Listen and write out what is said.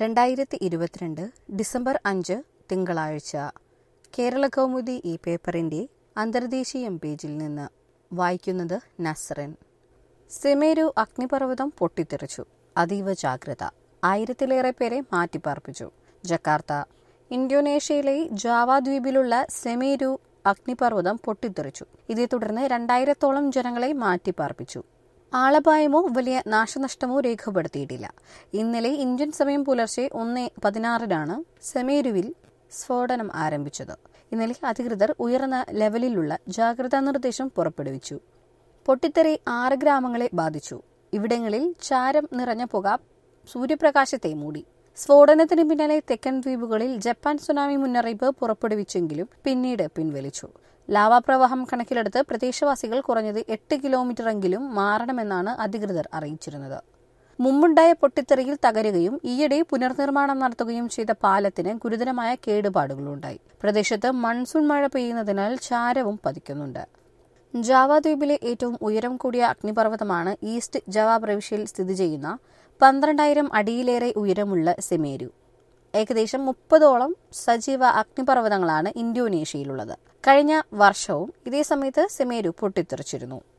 രണ്ടായിരത്തി ഇരുപത്തിരണ്ട് ഡിസംബർ അഞ്ച് തിങ്കളാഴ്ച കേരള കൗമുദി ഈ പേപ്പറിന്റെ അന്തർദേശീയം പേജിൽ നിന്ന് വായിക്കുന്നത് നസ്റിൻ സെമേരു അഗ്നിപർവ്വതം പൊട്ടിത്തെറിച്ചു അതീവ ജാഗ്രത ആയിരത്തിലേറെ പേരെ മാറ്റിപ്പാർപ്പിച്ചു ജക്കാർത്ത ഇന്തോനേഷ്യയിലെ ജാവ ദ്വീപിലുള്ള സെമേരു അഗ്നിപർവ്വതം പൊട്ടിത്തെറിച്ചു ഇതേ തുടർന്ന് രണ്ടായിരത്തോളം ജനങ്ങളെ മാറ്റിപ്പാർപ്പിച്ചു ആളപായമോ വലിയ നാശനഷ്ടമോ രേഖപ്പെടുത്തിയിട്ടില്ല ഇന്നലെ ഇന്ത്യൻ സമയം പുലർച്ചെ ഒന്ന് പതിനാറിനാണ് സെമേരുവിൽ സ്ഫോടനം ആരംഭിച്ചത് ഇന്നലെ അധികൃതർ ഉയർന്ന ലെവലിലുള്ള ജാഗ്രതാ നിർദ്ദേശം പുറപ്പെടുവിച്ചു പൊട്ടിത്തെറി ആറ് ഗ്രാമങ്ങളെ ബാധിച്ചു ഇവിടങ്ങളിൽ ചാരം നിറഞ്ഞ പുക സൂര്യപ്രകാശത്തെ മൂടി സ്ഫോടനത്തിന് പിന്നാലെ തെക്കൻ ദ്വീപുകളിൽ ജപ്പാൻ സുനാമി മുന്നറിയിപ്പ് പുറപ്പെടുവിച്ചെങ്കിലും പിന്നീട് പിൻവലിച്ചു ലാവാപ്രവാഹം കണക്കിലെടുത്ത് പ്രദേശവാസികൾ കുറഞ്ഞത് എട്ട് കിലോമീറ്ററെങ്കിലും മാറണമെന്നാണ് അധികൃതർ അറിയിച്ചിരുന്നത് മുമ്പുണ്ടായ പൊട്ടിത്തെറിയിൽ തകരുകയും ഈയിടെ പുനർനിർമ്മാണം നടത്തുകയും ചെയ്ത പാലത്തിന് ഗുരുതരമായ കേടുപാടുകളുണ്ടായി പ്രദേശത്ത് മൺസൂൺ മഴ പെയ്യുന്നതിനാൽ ചാരവും പതിക്കുന്നുണ്ട് ജാവ ദ്വീപിലെ ഏറ്റവും ഉയരം കൂടിയ അഗ്നിപർവ്വതമാണ് ഈസ്റ്റ് ജാവ പ്രവിശ്യയിൽ സ്ഥിതി ചെയ്യുന്ന പന്ത്രണ്ടായിരം അടിയിലേറെ ഉയരമുള്ള സെമേരു ഏകദേശം മുപ്പതോളം സജീവ അഗ്നിപർവ്വതങ്ങളാണ് ഇന്തോനേഷ്യയിലുള്ളത് കഴിഞ്ഞ വർഷവും ഇതേ സമയത്ത് സെമേരു പൊട്ടിത്തെറിച്ചിരുന്നു